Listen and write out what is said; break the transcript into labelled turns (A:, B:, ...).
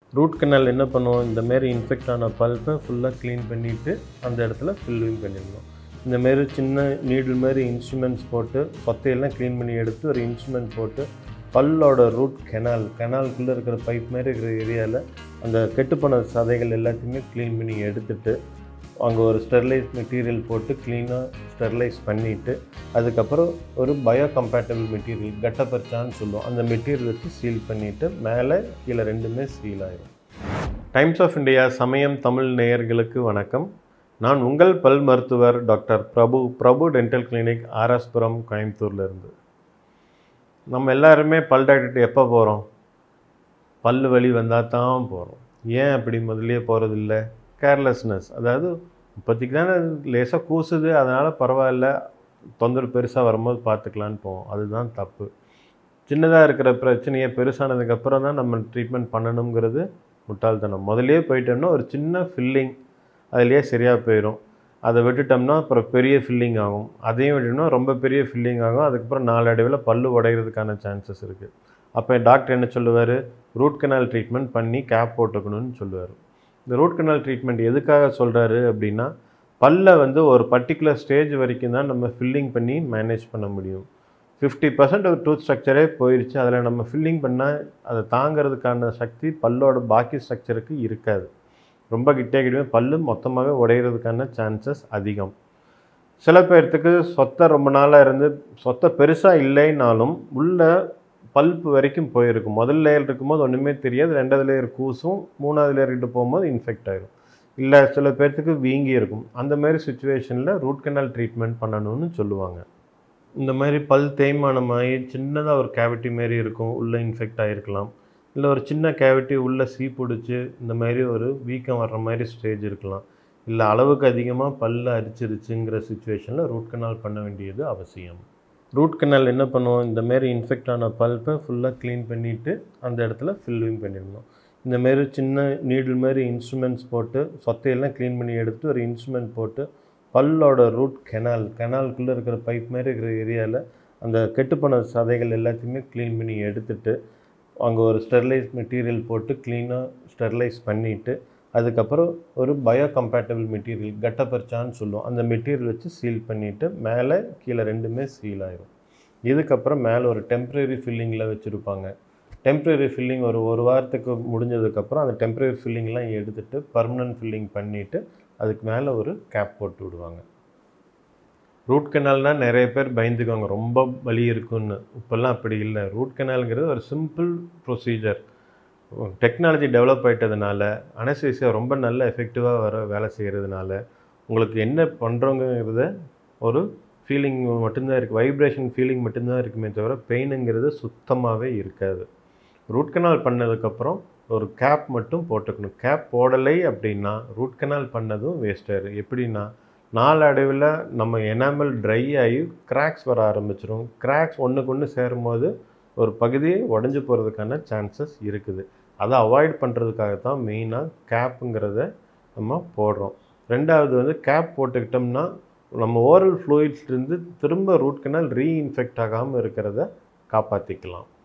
A: root canal என்ன பண்ணுவோம் இந்த மாரி இன்ஃபெக்ட் ஆன பல்ப்பை ஃபுல்லாக க்ளீன் பண்ணிவிட்டு அந்த இடத்துல ஃபில்லிங் பண்ணிடணும் இந்த மாரி சின்ன நீடில் மாதிரி இன்ஸ்ட்ருமெண்ட்ஸ் போட்டு சொத்தையெல்லாம் க்ளீன் பண்ணி எடுத்து ஒரு இன்ஸ்ட்ருமெண்ட் போட்டு பல்லோட ரூட் கெனால் கெனாலுக்குள்ளே இருக்கிற பைப் மாதிரி இருக்கிற ஏரியாவில் அந்த கெட்டுப்போன சதைகள் எல்லாத்தையுமே க்ளீன் பண்ணி எடுத்துட்டு அங்கே ஒரு ஸ்டெர்லைஸ் மெட்டீரியல் போட்டு க்ளீனாக ஸ்டெர்லைஸ் பண்ணிவிட்டு அதுக்கப்புறம் ஒரு பயோ கம்பேட்டபிள் மெட்டீரியல் கட்டப்பரிச்சான்னு சொல்லுவோம் அந்த மெட்டீரியல் வச்சு சீல் பண்ணிவிட்டு மேலே கீழே ரெண்டுமே சீல் ஆயிடும் டைம்ஸ் ஆஃப் இந்தியா சமயம் தமிழ் நேயர்களுக்கு வணக்கம் நான் உங்கள் பல் மருத்துவர் doctor Prabhu Prabhu dental clinic RS Puram கோயம்புத்தூர்ல இருந்து நம்ம எல்லாருமே பல் டாக்டர்கிட்ட எப்போ போகிறோம் பல் வலி வந்தால் தான் போகிறோம் ஏன் அப்படி முதல்லயே போகிறதில்ல கேர்லெஸ்னஸ் அதாவது இப்போதைக்கு தானே லேசாக கூசுது அதனால் பரவாயில்ல தொந்தரவு பெருசாக வரும்போது பார்த்துக்கலான்னு போவோம் அதுதான் தப்பு சின்னதாக இருக்கிற பிரச்சனையை பெருசானதுக்கப்புறம் தான் நம்ம ட்ரீட்மெண்ட் பண்ணணுங்கிறது முட்டாள்தனம் முதல்லயே போயிட்டோம்னா ஒரு சின்ன ஃபில்லிங் அதுலேயே சரியாக போயிடும் அதை விட்டுட்டோம்னா அப்புறம் பெரிய ஃபில்லிங் ஆகும் அதையும் விட்டுட்டோம்னா ரொம்ப பெரிய ஃபில்லிங் ஆகும் அதுக்கப்புறம் நாளடைவில் பல்லு உடைகிறதுக்கான சான்சஸ் இருக்குது அப்போ டாக்டர் என்ன சொல்லுவார் ரூட் கனால் ட்ரீட்மெண்ட் பண்ணி கேப் போட்டுக்கணும்னு சொல்லுவார் இந்த ரூட் கனால் ட்ரீட்மெண்ட் எதுக்காக சொல்கிறாரு அப்படின்னா பல்லை வந்து ஒரு பர்டிகுலர் ஸ்டேஜ் வரைக்கும் தான் நம்ம ஃபில்லிங் பண்ணி மேனேஜ் பண்ண முடியும் ஃபிஃப்டி பர்சன்ட் ஒரு டூத் ஸ்ட்ரக்சரே போயிடுச்சு அதில் நம்ம ஃபில்லிங் பண்ணால் அதை தாங்கிறதுக்கான சக்தி பல்லோட பாக்கி ஸ்ட்ரக்சருக்கு இருக்காது ரொம்ப கிட்டே கிட்டே பல்லு மொத்தமாகவே உடையிறதுக்கான சான்சஸ் அதிகம் சில பேர்த்துக்கு சொத்தை ரொம்ப நாளாக இருந்து சொத்தை பெருசாக இல்லைனாலும் உள்ள பல்ப்பு வரைக்கும் போயிருக்கும் முதல் லேயர் இருக்கும்போது ஒன்றுமே தெரியாது ரெண்டாவது லேயர் கூசும் மூணாவது லேயர் கிட்ட போகும்போது இன்ஃபெக்ட் ஆயிடும் இல்லை சில பேர்த்துக்கு வீங்கி இருக்கும் அந்த மாதிரி சுச்சுவேஷனில் ரூட் கனால் ட்ரீட்மெண்ட் பண்ணணும்னு சொல்லுவாங்க இந்த மாதிரி பல் தேய்மானமாகி சின்னதாக ஒரு கேவிட்டி மாரி இருக்கும் உள்ளே இன்ஃபெக்ட் ஆகிருக்கலாம் இல்லை ஒரு சின்ன கேவிட்டி உள்ளே சீ பிடிச்சி இந்த மாதிரி ஒரு வீக்கம் வர்ற மாதிரி ஸ்டேஜ் இருக்கலாம் இல்லை அளவுக்கு அதிகமாக பல்ல அரிச்சிருச்சுங்கிற சுச்சுவேஷனில் ரூட் கனால் பண்ண வேண்டியது அவசியம் ரூட் கனால் என்ன பண்ணுவோம் இந்த மாரி இன்ஃபெக்ட் ஆன பல்ப்பை ஃபுல்லாக க்ளீன் பண்ணிவிட்டு அந்த இடத்துல ஃபில்லிங் பண்ணிடணும் இந்த மாரி சின்ன நீடில் மாதிரி இன்ஸ்ட்ருமெண்ட்ஸ் போட்டு சொத்தையெல்லாம் க்ளீன் பண்ணி எடுத்து ஒரு இன்ஸ்ட்ருமெண்ட் போட்டு பல்லோட ரூட் கெனால் கெனாலுக்குள்ளே இருக்கிற பைப் மாதிரி இருக்கிற ஏரியாவில் அந்த கெட்டுப்போன சதைகள் எல்லாத்தையுமே க்ளீன் பண்ணி எடுத்துட்டு அங்கே ஒரு ஸ்டெர்லைஸ் மெட்டீரியல் போட்டு க்ளீனாக ஸ்டெர்லைஸ் பண்ணிவிட்டு அதுக்கப்புறம் ஒரு பயோ கம்பேட்டபிள் மெட்டீரியல் கட்டப்பரிச்சான்னு சொல்லுவோம் அந்த மெட்டீரியல் வச்சு சீல் பண்ணிவிட்டு மேலே கீழே ரெண்டுமே சீல் ஆயிடும் இதுக்கப்புறம் மேலே ஒரு டெம்ப்ரரி ஃபில்லிங்கில் வச்சுருப்பாங்க டெம்ப்ரரி ஃபில்லிங் ஒரு ஒரு வாரத்துக்கு முடிஞ்சதுக்கப்புறம் அந்த டெம்ப்ரரி ஃபில்லிங்லாம் எடுத்துட்டு பர்மனன்ட் ஃபில்லிங் பண்ணிவிட்டு அதுக்கு மேலே ஒரு கேப் போட்டு விடுவாங்க ரூட் கனால்னால் நிறைய பேர் பயந்துக்குவாங்க ரொம்ப வலி இருக்குன்னு இப்போல்லாம் அப்படி இல்லை ரூட் கனாலுங்கிறது ஒரு சிம்பிள் ப்ரொசீஜர் டெக்னாலஜி டெவலப் ஆகிட்டதுனால அனசீசியா ரொம்ப நல்ல எஃபெக்டிவாக வர வேலை செய்கிறதுனால உங்களுக்கு என்ன பண்ணுறோங்கிறத ஒரு ஃபீலிங் மட்டும்தான் இருக்குது வைப்ரேஷன் ஃபீலிங் மட்டும்தான் இருக்குமே தவிர பெயினுங்கிறது சுத்தமாகவே இருக்காது ரூட் கனால் பண்ணதுக்கப்புறம் ஒரு கேப் மட்டும் போட்டுக்கணும் கேப் போடலை அப்படின்னா ரூட் கனால் பண்ணதும் வேஸ்ட் ஆயிடும் எப்படின்னா நாளடைவில் நம்ம எனாமல் ட்ரை ஆகி கிராக்ஸ் வர ஆரம்பிச்சிடும் கிராக்ஸ் ஒன்றுக்கு ஒன்று சேரும்போது ஒரு பகுதியே உடஞ்சி போகிறதுக்கான சான்சஸ் இருக்குது அதை அவாய்ட் பண்ணுறதுக்காக தான் மெயினாக கேப்புங்கிறத நம்ம போடுறோம் ரெண்டாவது வந்து கேப் போட்டுக்கிட்டோம்னா நம்ம ஓரல் ஃப்ளூயிட்ஸ்லேருந்து திரும்ப ரூட் கனால் ரீஇன்ஃபெக்ட் ஆகாமல் இருக்கிறத காப்பாற்றிக்கலாம்